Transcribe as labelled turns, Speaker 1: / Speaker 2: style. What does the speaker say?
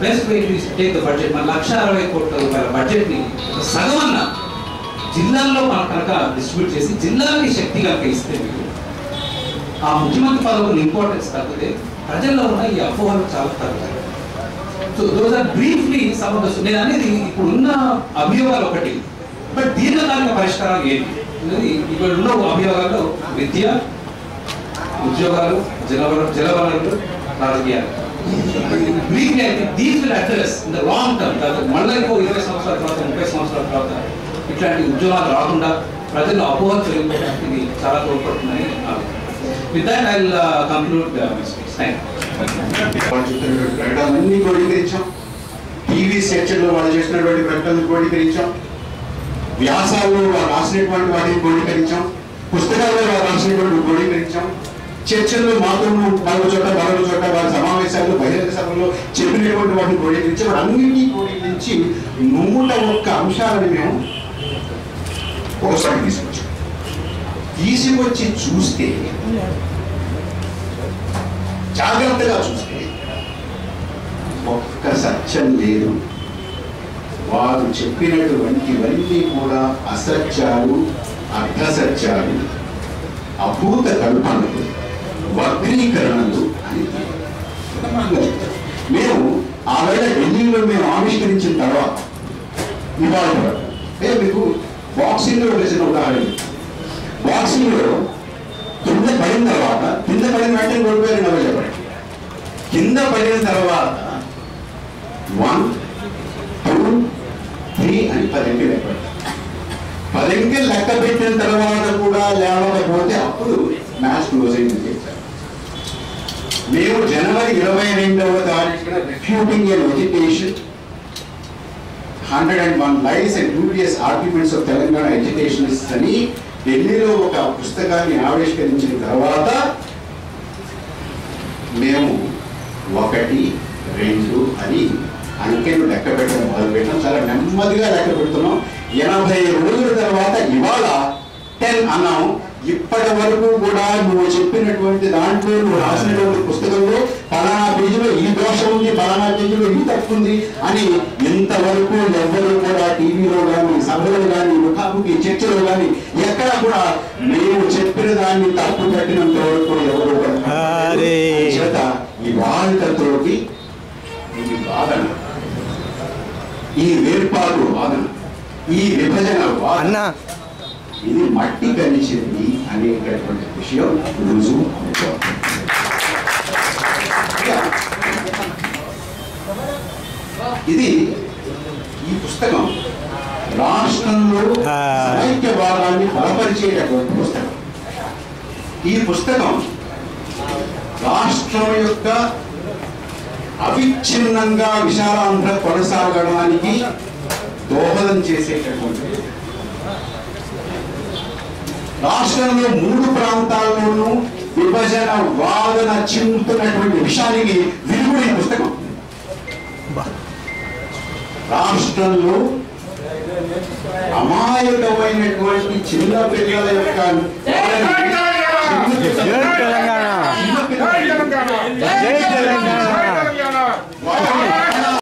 Speaker 1: Best way to take the budget మన లక్ష అరవై కోట్ల రూపాయల బడ్జెట్ని సగం అన్న జిల్లాల్లో మనం కనుక డిస్ట్రిబ్యూట్ చేసి జిల్లాకి శక్తి కనుక ఇస్తే మీరు ఆ ముఖ్యమంత్రి పదవుల ఇంపార్టెన్స్ తగ్గితే ప్రజల్లో ఉన్న ఈ అపోహలు చాలా తగ్గుతాయి so those are briefly some of నేను అనేది ఇప్పుడు ఉన్న అభియోగాలు ఒకటి బట్ దీర్ఘకాలిక పరిష్కారాలు ఏంటి అనేది ఇక్కడ ఉన్న అభియోగాల్లో విద్య ఉద్యోగాలు జలవన జలవనరులు రాజకీయాలు బ్రీఫ్లీ అయితే these will address in the long term తర్వాత మళ్ళీ ఇంకో ఇరవై సంవత్సరాల తర్వాత ముప్పై సంవత్సరాల తర్వాత ఇట్లాంటి ఉద్యోగాలు రాకుండా ప్రజలు అపోహలు తెలియకపోవడానికి ఇది చాలా తోడ్పడుతుందని with that I conclude thank
Speaker 2: వాళ్ళు చెప్పినటువంటి ప్రకటనలన్నీ క్రోడీకరించాం టీవీ చర్చల్లో వాళ్ళు చేసినటువంటి ప్రకటనలు క్రోడీకరించాం వ్యాసాల్లో వారు రాసినటువంటి వాటిని క్రోడీకరించాం పుస్తకాల్లో వారు రాసినటువంటి క్రోడీకరించాం చర్చల్లో మాతో మరొక చోట మరొక చోట వారి సమావేశాల్లో బహిరంగ సభలో చెప్పినటువంటి వాటిని క్రోడీకరించి వారు అన్నింటినీ క్రోడీకరించి నూట ఒక్క అంశాలను మేము ఒకసారి తీసుకొచ్చాం తీసుకొచ్చి చూస్తే జాగ్రత్తగా చూస్తే ఒక్క సత్యం లేదు వారు చెప్పినటువంటివన్నీ కూడా అసత్యాలు అర్ధసత్యాలు అభూత కల్పనలు వక్రీకరణలు అని ప్రమాణంగా చెప్తారు. మేము ఆ వేళ ఢిల్లీలో మేము ఆవిష్కరించిన తర్వాత ఇవాళ వరకు నేను మీకు బాక్సింగ్ లో వేసిన ఉదాహరణ బాక్సింగ్ లో కింద పడిన తర్వాత కింద పడిన వెంటనే కోల్పోయారు నవ్వు చెప్పండి కింద పడిన తర్వాత వన్ టూ త్రీ అని పది అంకెలు లెక్క పది అంకెలు లెక్క పెట్టిన తర్వాత కూడా లేవకపోతే అప్పుడు మ్యాచ్ క్లోజ్ అయింది చేశారు మేము జనవరి ఇరవై రెండవ తారీఖున refuting an education hundred and one lies and dubious arguments of Telangana educationist అని ఢిల్లీలో ఒక పుస్తకాన్ని ఆవిష్కరించిన తర్వాత మేము ఒకటి రెండు అని అంకెలు లెక్క పెట్టడం మొదలుపెట్టాం చాలా నెమ్మదిగా లెక్క పెడుతున్నాం ఎనభై రోజుల తర్వాత ఇవాళ టెన్ అన్నాం ఇప్పటి వరకు కూడా నువ్వు చెప్పినటువంటి దాంట్లో నువ్వు రాసినటువంటి పుస్తకంలో ఫలానా పేజీలో ఈ దోష ఉంది ఫలానా పేజీలో ఈ తప్పు ఉంది అని ఇంతవరకు ఎవ్వరు కూడా టీవీలో కానీ సభలో కానీ ముఖాముఖి చర్చలో కానీ ఎక్కడ కూడా మేము చెప్పిన దాన్ని తప్పు పెట్టినంత వరకు ఎవరు కూడా
Speaker 3: అరే.
Speaker 2: చేత ఈ వారికతోటి ఈ వాదన ఈ వేర్పాటు వాదన ఈ విభజన వాదన
Speaker 3: అన్నా
Speaker 2: ఇది మట్టి కలిసింది అనేటటువంటి విషయం రుజువు అవుతోంది. ఇది ఈ పుస్తకం రాష్ట్రంలో
Speaker 3: ఆ.
Speaker 2: సమైక్యవాదాన్ని బలపరిచేటటువంటి పుస్తకం ఈ పుస్తకం రాష్ట్రం యొక్క అవిచ్ఛిన్నంగా విశాలాంధ్ర కొనసాగడానికి దోహదం చేసేటటువంటి రాష్ట్రంలో మూడు ప్రాంతాల్లోనూ విభజన వాదన చింపుతున్నటువంటి విషయానికి విరుగుడు ఈ పుస్తకం రాష్ట్రంలో అమాయకమైనటువంటి చిన్న పిల్లల యొక్క
Speaker 3: జై తెలంగాణ